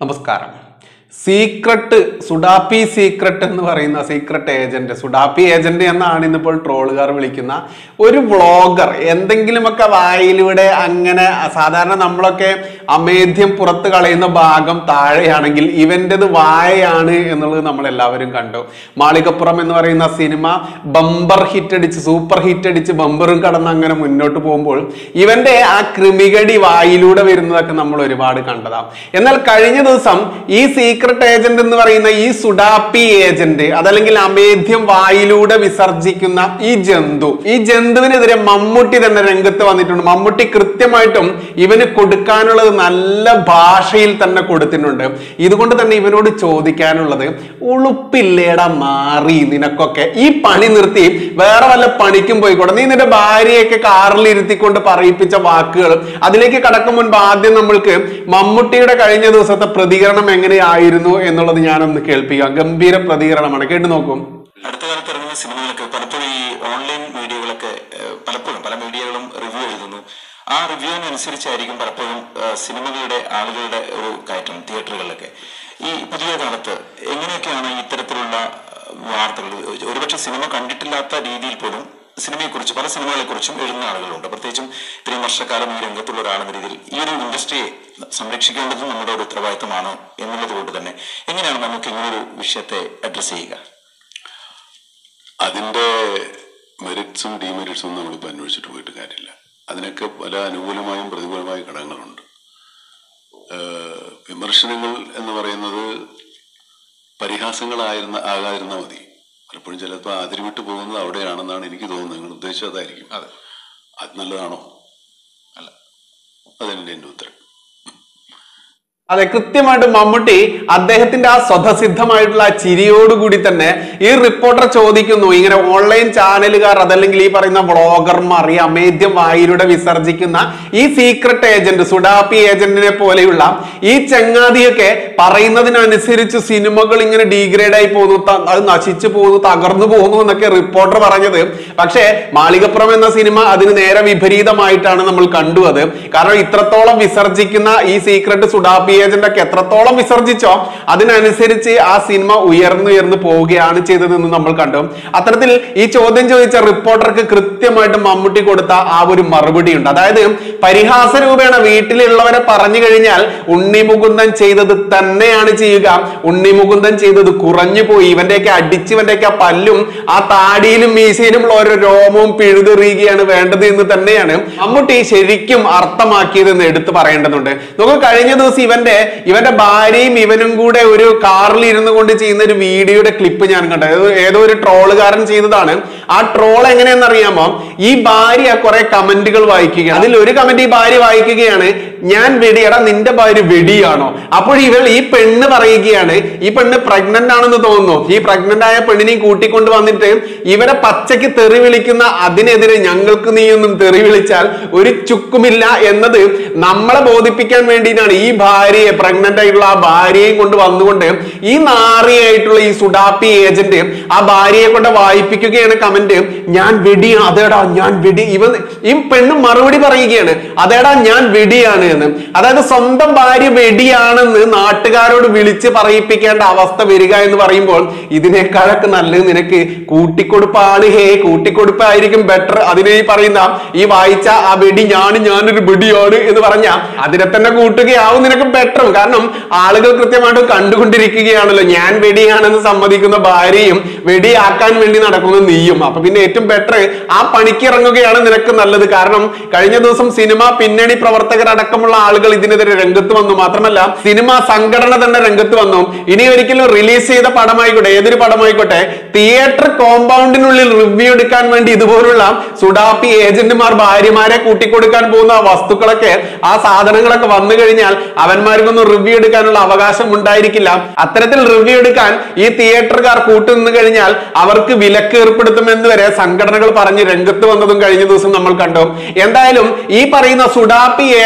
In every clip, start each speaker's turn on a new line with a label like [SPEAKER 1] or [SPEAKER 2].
[SPEAKER 1] നമസ്കാരം secret സുഡാപ്പി secret എന്ന് പറയുന്ന സീക്രട്ട് ഏജന്റ് സുഡാപ്പി ഏജന്റ് എന്നാണ് ഇന്നിപ്പോൾ ട്രോളുകാർ വിളിക്കുന്ന ഒരു വ്ളോഗർ എന്തെങ്കിലുമൊക്കെ വായിലൂടെ അങ്ങനെ സാധാരണ നമ്മളൊക്കെ അമേദ്യം പുറത്ത് കളയുന്ന ഭാഗം താഴെയാണെങ്കിൽ ഇവൻ്റെത് വായയാണ് എന്നുള്ളത് നമ്മൾ എല്ലാവരും കണ്ടു മാളികപ്പുറം എന്ന് പറയുന്ന സിനിമ ബമ്പർ ഹിറ്റ് അടിച്ച് സൂപ്പർ ഹിറ്റ് അടിച്ച് ബമ്പറും കടന്ന് അങ്ങനെ മുന്നോട്ട് പോകുമ്പോൾ ഇവന്റെ ആ കൃമികടി വായിലൂടെ വരുന്നതൊക്കെ നമ്മൾ ഒരുപാട് കണ്ടതാണ് എന്നാൽ കഴിഞ്ഞ ദിവസം ഈ സീക്രട്ട് ഏജന്റ് എന്ന് പറയുന്ന ഈ സുഡാപ്പി ഏജന്റ് അതല്ലെങ്കിൽ അമേദ്യം വായിലൂടെ വിസർജിക്കുന്ന ഈ ജന്തു ഈ ജന്തുവിനെതിരെ മമ്മൂട്ടി തന്നെ രംഗത്ത് വന്നിട്ടുണ്ട് മമ്മൂട്ടി കൃത്യമായിട്ടും ഇവന് കൊടുക്കാനുള്ളത് നല്ല ഭാഷയിൽ തന്നെ കൊടുത്തിട്ടുണ്ട് ഇതുകൊണ്ട് തന്നെ ഇവനോട് ചോദിക്കാനുള്ളത് ഉളുപ്പില്ലേടാ മാറി നിനക്കൊക്കെ ഈ പണി നിർത്തി വേറെ വല്ല പണിക്കും പോയിക്കോട്ടെ നീ നിന്റെ ഭാര്യയൊക്കെ കാറിൽ ഇരുത്തിക്കൊണ്ട് പറയിപ്പിച്ച വാക്കുകൾ അതിലേക്ക് കടക്കും മുൻപ് ആദ്യം നമ്മൾക്ക് മമ്മൂട്ടിയുടെ കഴിഞ്ഞ ദിവസത്തെ പ്രതികരണം എങ്ങനെയായിരുന്നു എന്നുള്ളത് ഞാനൊന്ന് കേൾപ്പിക്കാം ഗംഭീര പ്രതികരണമാണ് കേട്ടു നോക്കും
[SPEAKER 2] അടുത്ത കാലത്ത് ഇറങ്ങുന്ന സിനിമകളൊക്കെ പലപ്പോഴും ഈ ഓൺലൈൻ മീഡിയകളൊക്കെ ഏഹ്, പലപ്പോഴും പല മീഡിയകളും റിവ്യൂ എഴുതുന്നു ആ റിവ്യൂവിനനുസരിച്ചായിരിക്കും പലപ്പോഴും ഏഹ്, സിനിമകളുടെ ആളുകളുടെ ഒരു കയറ്റം തിയേറ്ററുകളിലൊക്കെ ഈ പുതിയ കാലത്ത് എങ്ങനെയൊക്കെയാണ് ഇത്തരത്തിലുള്ള ഏഹ്, വാർത്തകൾ ഒരുപക്ഷെ സിനിമ കണ്ടിട്ടില്ലാത്ത രീതിയിൽ പോലും സിനിമയെക്കുറിച്ച് പല സിനിമകളെ കുറിച്ചും എഴുതുന്ന ആളുകളുണ്ട് പ്രത്യേകിച്ചും ഇത്രയും വർഷക്കാലം ഈ രംഗത്തുള്ള ഒരാളെന്ന രീതിയിൽ ഈ ഒരു ഇൻഡസ്ട്രിയെ സംരക്ഷിക്കേണ്ടതും നമ്മുടെ ഒരു ഉത്തരവാദിത്തമാണ് എന്നുള്ളത് കൊണ്ട് തന്നെ എങ്ങനെയാണ് നമുക്ക് ഇങ്ങനൊരു വിഷയത്തെ അഡ്രസ് ചെയ്യുക
[SPEAKER 3] അതിൻ്റെ മെറിറ്റ്സും ഡിമെറിറ്റ്സും നമ്മളിപ്പോൾ അന്വേഷിച്ചിട്ട് പോയിട്ട് കാര്യമില്ല അതിനൊക്കെ പല അനുകൂലമായും പ്രതികൂലമായും ഘടകങ്ങളുണ്ട് ഏഹ് വിമർശനങ്ങൾ എന്ന് പറയുന്നത് പരിഹാസങ്ങളായിരുന്ന ആകാതിരുന്നാൽ മതി പലപ്പോഴും ചിലപ്പോൾ അതിരുവിട്ട് പോകുന്നത് അവിടെയാണെന്നാണ് എനിക്ക് തോന്നുന്നത് നിങ്ങൾ ഉദ്ദേശിച്ചത് അതായിരിക്കും
[SPEAKER 2] അതെ
[SPEAKER 3] അത് നല്ലതാണോ
[SPEAKER 2] അല്ല
[SPEAKER 3] അതെന്നെ എൻ്റെ ഉത്തരം
[SPEAKER 1] അതെ കൃത്യമായിട്ട് മമ്മൂട്ടി അദ്ദേഹത്തിന്റെ ആ സ്വതസിദ്ധമായിട്ടുള്ള ആ ചിരിയോടുകൂടി തന്നെ ഈ റിപ്പോർട്ടർ ചോദിക്കുന്നു ഇങ്ങനെ ഓൺലൈൻ ചാനലുകാർ അതല്ലെങ്കിൽ ഈ പറയുന്ന വ്ളോഗർമാർ ഈ അമേദ്യം വായിലൂടെ വിസർജിക്കുന്ന ഈ സീക്രട്ട് ഏജന്റ് സുഡാപ്പി ഏജന്റിനെ പോലെയുള്ള ഈ ചങ്ങാതിയൊക്കെ പറയുന്നതിനനുസരിച്ച് സിനിമകൾ ഇങ്ങനെ ഡീഗ്രേഡ് ആയി പോകുന്നു ത- അത് നശിച്ചു പോകുന്നു തകർന്നു പോകുന്നു എന്നൊക്കെ റിപ്പോർട്ടർ പറഞ്ഞത് പക്ഷേ മാളികപ്പുറം എന്ന സിനിമ അതിന് നേരെ വിപരീതമായിട്ടാണ് നമ്മൾ കണ്ടു അത് കാരണം ഇത്രത്തോളം വിസർജിക്കുന്ന ഈ സീക്രട്ട് സുഡാപ്പി ഏജന്റ് ഒക്കെ എത്രത്തോളം വിസർജിച്ചോ അതിനനുസരിച്ച് ആ സിനിമ ഉയർന്നുയർന്നു പോവുകയാണ് ചെയ്തതെന്ന് നമ്മൾ കണ്ടു അത്തരത്തിൽ ഈ ചോദ്യം ചോദിച്ച റിപ്പോർട്ടർക്ക് കൃത്യമായിട്ട് മമ്മൂട്ടി കൊടുത്ത ആ ഒരു മറുപടി ഉണ്ട് അതായത് പരിഹാസ രൂപേണ വീട്ടിലുള്ളവരെ പറഞ്ഞു കഴിഞ്ഞാൽ ഉണ്ണി മുകുന്ദൻ ചെയ്തത് തന്നെയാണ് ചെയ്യുക ഉണ്ണി മുകുന്ദൻ ചെയ്തത് കുറഞ്ഞു പോയി ഇവന്റെയൊക്കെ അടിച്ച് ഇവന്റെയൊക്കെ ആ പല്ലും ആ താടിയിലും മീശയിലും ഉള്ള ഓരോ രോമവും പിഴുതെറിയുകയാണ് വേണ്ടത് എന്ന് തന്നെയാണ് മമ്മൂട്ടി ശരിക്കും അർത്ഥമാക്കിയതെന്ന് എടുത്തു പറയേണ്ടതുണ്ട് നമുക്ക് കഴിഞ്ഞ ദിവസം ഇവന്റെ ഇവന്റെ ഭാര്യയും ഇവനും കൂടെ ഒരു കാറിൽ ഇരുന്നു കൊണ്ട് ചെയ്യുന്ന ഒരു വീഡിയോയുടെ ക്ലിപ്പ് ഞാൻ കണ്ടത് ഏതോ- ഏതോ ഒരു ട്രോളുകാരൻ ചെയ്തതാണ് ആ ട്രോൾ എങ്ങനെയെന്ന് അറിയാമോ ഈ ഭാര്യ കുറെ കമന്റുകൾ വായിക്കുകയാണ് അതിൽ ഒരു കമന്റ് ഈ ഭാര്യ വായിക്കുകയാണ് ഞാൻ വെടിയടാ നിന്റെ ഭാര്യ വെടിയാണോ അപ്പോൾ ഇവൾ ഈ പെണ്ണ് പറയുകയാണ് ഈ പെണ്ണ് പ്രഗ്നന്റ് ആണെന്ന് തോന്നുന്നു ഈ പ്രഗ്നന്റ് ആയ പെണ്ണിനെയും കൂട്ടിക്കൊണ്ട് വന്നിട്ട് ഇവരെ പച്ചയ്ക്ക് തെറി വിളിക്കുന്ന അതിനെതിരെ ഞങ്ങൾക്ക് നീയൊന്നും തെറി വിളിച്ചാൽ ഒരു ചുക്കുമില്ല എന്നത് നമ്മളെ ബോധിപ്പിക്കാൻ വേണ്ടിയിട്ടാണ് ഈ ഭാര്യയെ പ്രഗ്നന്റ് ആയിട്ടുള്ള ആ ഭാര്യയും കൊണ്ട് വന്നുകൊണ്ട് ഈ നാറിയായിട്ടുള്ള ഈ സുഡാപ്പി ഏജന്റ് ആ ഭാര്യയെ കൊണ്ട് വായിപ്പിക്കുകയാണ് കമന്റ് ഞാൻ വെടിയാണ് അതേടാ ഞാൻ വെടി ഇവൻ ഈ പെണ്ണ് മറുപടി പറയുകയാണ് അതേടാ ഞാൻ വെടിയാണ് എന്ന് അതായത് സ്വന്തം ഭാര്യ വെടിയാണെന്ന് നാട്ടുകാരോട് വിളിച്ച് പറയിപ്പിക്കേണ്ട അവസ്ഥ വരിക എന്ന് പറയുമ്പോൾ ഇതിനേക്കാളൊക്കെ നല്ലത് നിനക്ക് കൂട്ടിക്കൊടുപ്പാണ് ഹേ കൂട്ടിക്കൊടുപ്പായിരിക്കും ബെറ്റർ അതിനെ ഈ പറയുന്ന ഈ വായിച്ച ആ വെടി ഞാൻ ഞാനൊരു വെടിയാണ് എന്ന് പറഞ്ഞ അതിനെ തന്നെ കൂട്ടുകയാവും നിനക്ക് ബെറ്റർ കാരണം ആളുകൾ കൃത്യമായിട്ട് കണ്ടുകൊണ്ടിരിക്കുകയാണല്ലോ ഞാൻ വെടിയാണെന്ന് സമ്മതിക്കുന്ന ഭാര്യയും വെടിയാക്കാൻ വേണ്ടി നടക്കുന്ന നീയും അപ്പൊ പിന്നെ ഏറ്റവും ബെറ്റർ ആ പണിക്ക് ഇറങ്ങുകയാണ് നിനക്ക് നല്ലത് കാരണം കഴിഞ്ഞ ദിവസം സിനിമ പിന്നണി പ്രവർത്തകരടക്കമുള്ള ആളുകൾ ഇതിനെതിരെ രംഗത്ത് വന്നു മാത്രമല്ല സിനിമ സംഘടന തന്നെ രംഗത്ത് വന്നു ഇനി ഒരിക്കലും റിലീസ് ചെയ്ത പടമായിക്കോട്ടെ ഏതൊരു പടമായിക്കോട്ടെ തിയേറ്റർ കോമ്പൗണ്ടിനുള്ളിൽ റിവ്യൂ എടുക്കാൻ വേണ്ടി ഇതുപോലുള്ള സുഡാപ്പി ഏജന്റുമാർ ഭാര്യമാരെ കൂട്ടിക്കൊടുക്കാൻ പോകുന്ന ആ വസ്തുക്കളൊക്കെ ആ സാധനങ്ങളൊക്കെ വന്നു കഴിഞ്ഞാൽ അവന്മാർക്കൊന്നും റിവ്യൂ എടുക്കാനുള്ള അവകാശം ഉണ്ടായിരിക്കില്ല അത്തരത്തിൽ റിവ്യൂ എടുക്കാൻ ഈ തിയേറ്ററുകാർ കൂട്ടുനിന്ന് കഴിഞ്ഞാൽ അവർക്ക് വിലക്ക് ഏർപ്പെടുത്തുമെന്ന് വരെ സംഘടനകൾ പറഞ്ഞ് രംഗത്ത് വന്നതും കഴിഞ്ഞ ദിവസം നമ്മൾ കണ്ടു എന്തായാലും ഈ പറയുന്ന സുഡാപ്പി ഏജന്റ്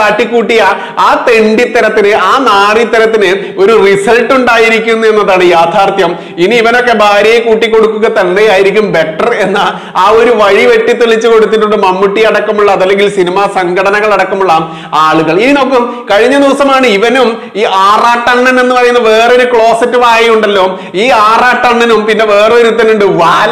[SPEAKER 1] കാട്ടിക്കൂട്ടിയ ആ തെണ്ടിത്തരത്തിന് ആ നാറിത്തരത്തിന് ഒരു റിസൾട്ട് ഉണ്ടായിരിക്കുന്നു എന്നതാണ് യാഥാർത്ഥ്യം ഇനി ഇവനൊക്കെ ഭാര്യയെ കൂട്ടിക്കൊടുക്കുക തന്നെയായിരിക്കും ബെറ്റർ എന്ന ആ ഒരു വഴി വെട്ടിത്തെളിച്ചു കൊടുത്തിട്ടുണ്ട് മമ്മൂട്ടി അടക്കമുള്ള അതല്ലെങ്കിൽ സിനിമാ സംഘടനകൾ അടക്കമുള്ള ആളുകൾ ഈ നോക്കും കഴിഞ്ഞ ദിവസമാണ് ഇവനും ഈ ആറാട്ടണ്ണൻ എന്ന് പറയുന്ന വേറൊരു ക്ലോസറ്റ് വായുണ്ടല്ലോ ഈ ആറാട്ടണ്ണനും പിന്നെ വേറൊരുത്തനുണ്ട് വാല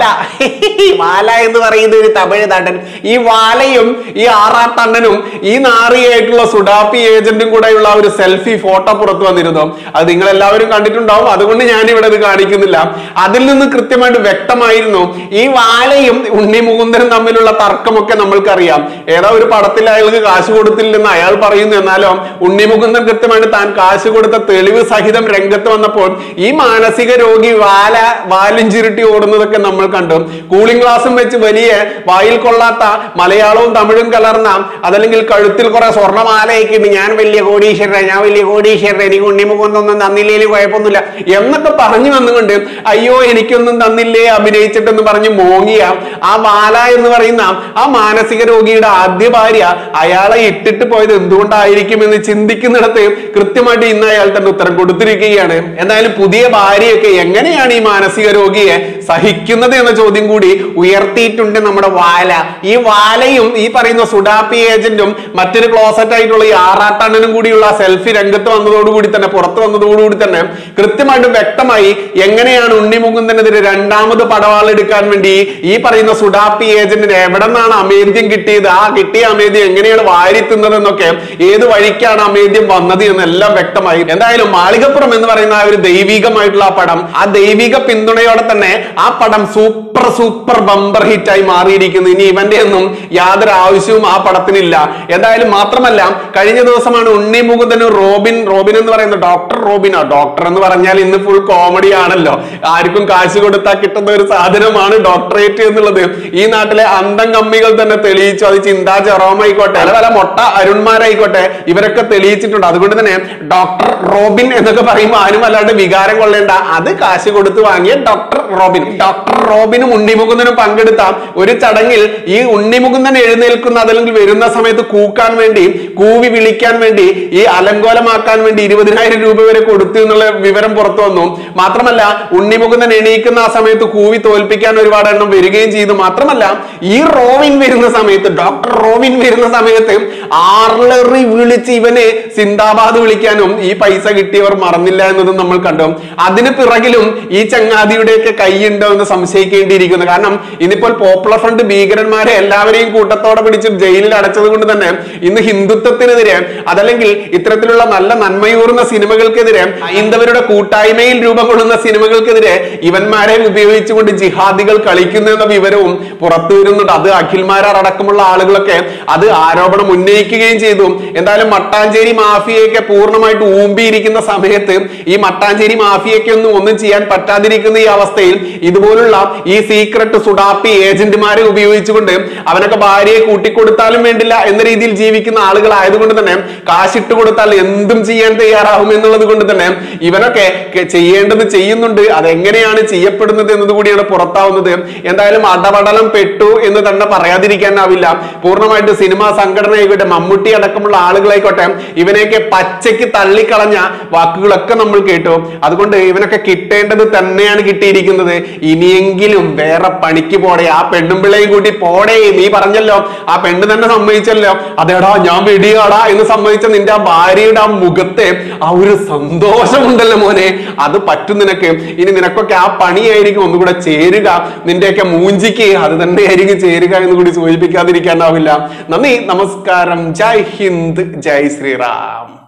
[SPEAKER 1] വാല എന്ന് പറയുന്ന ഒരു തമിഴ് നടൻ ഈ വാലയും ഈ ആറാട്ടണ്ണനും ഈ നാറിയായിട്ടുള്ള സുഡാപ്പി ഏജന്റും കൂടെയുള്ള ഒരു സെൽഫി ഫോട്ടോ പുറത്തു വന്നിരുന്നു അത് നിങ്ങൾ എല്ലാവരും കണ്ടിട്ടുണ്ടാവും അതുകൊണ്ട് ഞാൻ ഇവിടെ ഇത് കാണിക്കുന്നില്ല അതിൽ നിന്ന് കൃത്യമായിട്ട് വ്യക്തമായിരുന്നു ഈ വാലയും ഉണ്ണി മുകുന്ദനും തമ്മിലുള്ള തർക്കമൊക്കെ നമ്മൾക്കറിയാം ഏതാ ഒരു പടത്തിൽ അയാൾക്ക് കാശ് കൊടുത്തില്ലെന്ന് അയാൾ പറയുന്നു എന്നാലോ ഉണ്ണി മുകുന്ദൻ കൃത്യമായിട്ട് താൻ കാശ് കൊടുത്ത തെളിവ് സഹിതം രംഗത്ത് വന്നപ്പോൾ ഈ മാനസിക രോഗി വാല വാലും ചുരുട്ടി ഓടുന്നതൊക്കെ നമ്മൾ കണ്ടു കൂളിംഗ് ഗ്ലാസും വെച്ച് വലിയ വായിൽ കൊള്ളാത്ത മലയാളവും തമിഴും കലർന്ന അതല്ലെങ്കിൽ കഴുത്തിൽ കുറെ സ്വർണ്ണമാലയൊക്കെ ഉണ്ട് ഞാൻ വലിയ കോടീശ്വരൻ ഞാൻ വലിയ കോടീശ്വരൻ എനിക്ക് ഉണ്ണിമുഖൊന്നും തന്നില്ലേലും കുഴപ്പമൊന്നുമില്ല എന്നൊക്കെ പറഞ്ഞു വന്നുകൊണ്ട് അയ്യോ എനിക്കൊന്നും തന്നില്ലേ അഭിനയിച്ചിട്ടെന്ന് പറഞ്ഞ് മോങ്ങിയ ആ ബാല എന്ന് പറയുന്ന ആ മാനസിക രോഗിയുടെ ആദ്യ ഭാര്യ അയാളെ ഇട്ടിട്ട് പോയത് എന്തുകൊണ്ടായിരിക്കും എന്ന് ചിന്തിക്കുന്നിടത്ത് കൃത്യമായിട്ട് ഇന്ന് അയാൾ തന്നെ ഉത്തരം കൊടുത്തിരിക്കുകയാണ് എന്തായാലും പുതിയ ഭാര്യയൊക്കെ എങ്ങനെയാണ് ഈ മാനസിക രോഗിയെ സഹിക്കുന്നത് എന്ന ചോദ്യം കൂടി ഉയർത്തിയിട്ടുണ്ട് നമ്മുടെ വാല ഈ വാലയും ഈ പറയുന്ന സുഡാപ്പി ഏജന്റും മറ്റൊരു ക്ലോസറ്റ് ആയിട്ടുള്ള ഈ ആറാട്ടണ്ണനും കൂടിയുള്ള സെൽഫി രംഗത്ത് വന്നതോടുകൂടി തന്നെ പുറത്തു വന്നതോടുകൂടി തന്നെ കൃത്യമായിട്ട് വ്യക്തമായി എങ്ങനെയാണ് ഉണ്ണിമുകുന്ദനെതിരെ രണ്ടാമത് പടവാളെടുക്കാൻ വേണ്ടി ഈ പറയുന്ന സുഡാപ്പി ഏജന്റിന് എവിടെ നിന്നാണ് അമേദ്യം കിട്ടിയത് ആ കിട്ടിയ അമേദ്യം എങ്ങനെയാണ് വാരിത്തുന്നത് എന്നൊക്കെ ഏത് വഴിക്കാണ് അമേദ്യം വന്നത് എന്നെല്ലാം വ്യക്തമായി എന്തായാലും മാളികപ്പുറം എന്ന് പറയുന്ന ആ ഒരു ദൈവികമായിട്ടുള്ള ആ പടം ആ ദൈവിക പിന്തുണയോടെ തന്നെ ആ പടം സൂപ്പർ സൂപ്പർ ബമ്പർ ഹിറ്റായി മാറിയിരിക്കുന്നു ഇനി ഇവന്റെ ഒന്നും യാതൊരു ആവശ്യവും ആ പടത്തിനില്ല എന്തായാലും മാത്രമല്ല കഴിഞ്ഞ ദിവസമാണ് ഉണ്ണി മുകുന്ദനും റോബിൻ റോബിൻ എന്ന് പറയുന്ന ഡോക്ടർ റോബിനോ ഡോക്ടർ എന്ന് പറഞ്ഞാൽ ഇന്ന് ഫുൾ കോമഡി ആണല്ലോ ആർക്കും കാശ് കൊടുത്താൽ കിട്ടുന്ന ഒരു സാധനമാണ് ഡോക്ടറേറ്റ് എന്നുള്ളത് ഈ നാട്ടിലെ അന്തം കമ്മികൾ തന്നെ തെളിയിച്ചു അത് ചിന്താ ജെറോം ആയിക്കോട്ടെ പല പല മൊട്ട അരുൺമാരായിക്കോട്ടെ ഇവരൊക്കെ തെളിയിച്ചിട്ടുണ്ട് അതുകൊണ്ട് തന്നെ ഡോക്ടർ റോബിൻ എന്നൊക്കെ പറയുമ്പോൾ ആരും അല്ലാണ്ട് വികാരം കൊള്ളേണ്ട അത് കാശ് കൊടുത്ത് വാങ്ങിയ ഡോക്ടർ റോബിൻ ഡോക്ടർ റോബിനും ഉണ്ണിമുകുന്ദനും പങ്കെടുത്ത ഒരു ചടങ്ങിൽ ഈ ഉണ്ണിമുകുന്ദൻ എഴുന്നേൽക്കുന്ന അതല്ലെങ്കിൽ വരുന്ന സമയത്ത് കൂക്കാൻ വേണ്ടി കൂവി വിളിക്കാൻ വേണ്ടി ഈ അലങ്കോലമാക്കാൻ വേണ്ടി ഇരുപതിനായിരം രൂപ വരെ കൊടുത്തു എന്നുള്ള വിവരം പുറത്തു വന്നു മാത്രമല്ല ഉണ്ണിമുകുന്ദൻ എണീക്കുന്ന ആ സമയത്ത് കൂവി തോൽപ്പിക്കാൻ ഒരുപാട് എണ്ണം വരികയും ചെയ്തു മാത്രമല്ല ഈ റോവിൻ വരുന്ന സമയത്ത് ഡോക്ടർ റോവിൻ വരുന്ന സമയത്ത് ആർലറി വിളിച്ച് ഇവന് സിന്ദാബാദ് വിളിക്കാനും ഈ പൈസ കിട്ടിയവർ മറന്നില്ല എന്നതും നമ്മൾ കണ്ടു അതിന് പിറകിലും ഈ ചങ്ങാതിയുടെയൊക്കെ കൈയുണ്ടോ എന്ന് സംശയിക്കേണ്ടിയിരിക്കുന്നു കാരണം ഇന്നിപ്പോൾ പോപ്പുലർ ഫ്രണ്ട് ഭീകരന്മാരെ എല്ലാവരെയും കൂട്ടത്തോടെ പിടിച്ച് ജയിലിൽ അടച്ചത് കൊണ്ട് തന്നെ ഇന്ന് ഹിന്ദുത്വത്തിനെതിരെ അതല്ലെങ്കിൽ ഇത്തരത്തിലുള്ള നല്ല നന്മയൂർന്ന സിനിമകൾക്കെതിരെ ഹൈന്ദവരുടെ കൂട്ടായ്മയിൽ രൂപം കൊള്ളുന്ന സിനിമകൾക്കെതിരെ ഇവന്മാരെ ഉപയോഗിച്ചുകൊണ്ട് ജിഹാദികൾ കളിക്കുന്നു എന്ന വിവരവും പുറത്തു വരുന്നുണ്ട് അത് അഖിൽമാരാർ അടക്കമുള്ള ആളുകളൊക്കെ അത് ആരോപണം ഉന്നയിക്കുകയും ചെയ്തു എന്തായാലും മട്ടാഞ്ചേരി മാഫിയയൊക്കെ പൂർണ്ണമായിട്ട് ഊമ്പിയിരിക്കുന്ന സമയത്ത് ഈ മട്ടാഞ്ചേരി മാഫിയയ്ക്ക് ഒന്നും ഒന്നും ചെയ്യാൻ പറ്റാതിരിക്കുന്ന ഈ അവസ്ഥയിൽ ഇതുപോലുള്ള ഈ സീക്രട്ട് സുഡാപ്പി ഏജന്റുമാരെ ഉപയോഗിച്ചുകൊണ്ട് അവനൊക്കെ ഭാര്യയെ കൂട്ടിക്കൊടുത്താലും വേണ്ടില്ല എന്ന രീതിയിൽ ജീവിക്കുന്ന ആളുകളായതുകൊണ്ട് തന്നെ കാശിട്ട് കൊടുത്താൽ എന്തും ചെയ്യാൻ തയ്യാറാകും എന്നുള്ളത് കൊണ്ട് തന്നെ ഇവനൊക്കെ കെ- ചെയ്യേണ്ടത് ചെയ്യുന്നുണ്ട് അതെങ്ങനെയാണ് ചെയ്യപ്പെടുന്നത് എന്നത് കൂടിയാണ് പുറത്താവുന്നത് എന്തായാലും അടപടലം പെട്ടു എന്ന് തന്നെ പറയാതിരിക്കാനാവില്ല പൂർണ്ണമായിട്ട് സിനിമാ സംഘടന ആയിക്കോട്ടെ മമ്മൂട്ടി അടക്കമുള്ള ആളുകളായിക്കോട്ടെ ഇവനെയൊക്കെ പച്ചയ്ക്ക് തള്ളിക്കളഞ്ഞ വാക്കുകളൊക്കെ നമ്മൾ കേട്ടു അതുകൊണ്ട് ഇവനൊക്കെ കിട്ടേണ്ടത് തന്നെയാണ് കിട്ടിയിരിക്കുന്നത് ഇനിയെങ്കിലും വേറെ പണിക്ക് പോടെ ആ പെണ്ണും പിള്ളയും കൂട്ടി പോടേ നീ പറഞ്ഞല്ലോ ആ പെണ്ണ് തന്നെ സമ്മതിച്ചല്ലോ അതേടാ ഞാൻ വെടിയാടാ എന്ന് സമ്മതിച്ച നിന്റെ ആ ഭാര്യയുടെ ആ മുഖത്തെ ആ ഒരു സന്തോഷമുണ്ടല്ലോ മോനെ അത് പറ്റും നിനക്ക് ഇനി നിനക്കൊക്കെ ആ പണിയായിരിക്കും ഒന്നുകൂടെ ചേരുക നിന്റെയൊക്കെ മൂഞ്ചിക്ക് അത് തന്നെയായിരിക്കും ചേരുക എന്ന് കൂടി സൂചിപ്പിക്കാതിരിക്കാനാവില്ല നന്ദി നമസ്കാരം ജയ് ഹിന്ദ് ജയ് ശ്രീറാം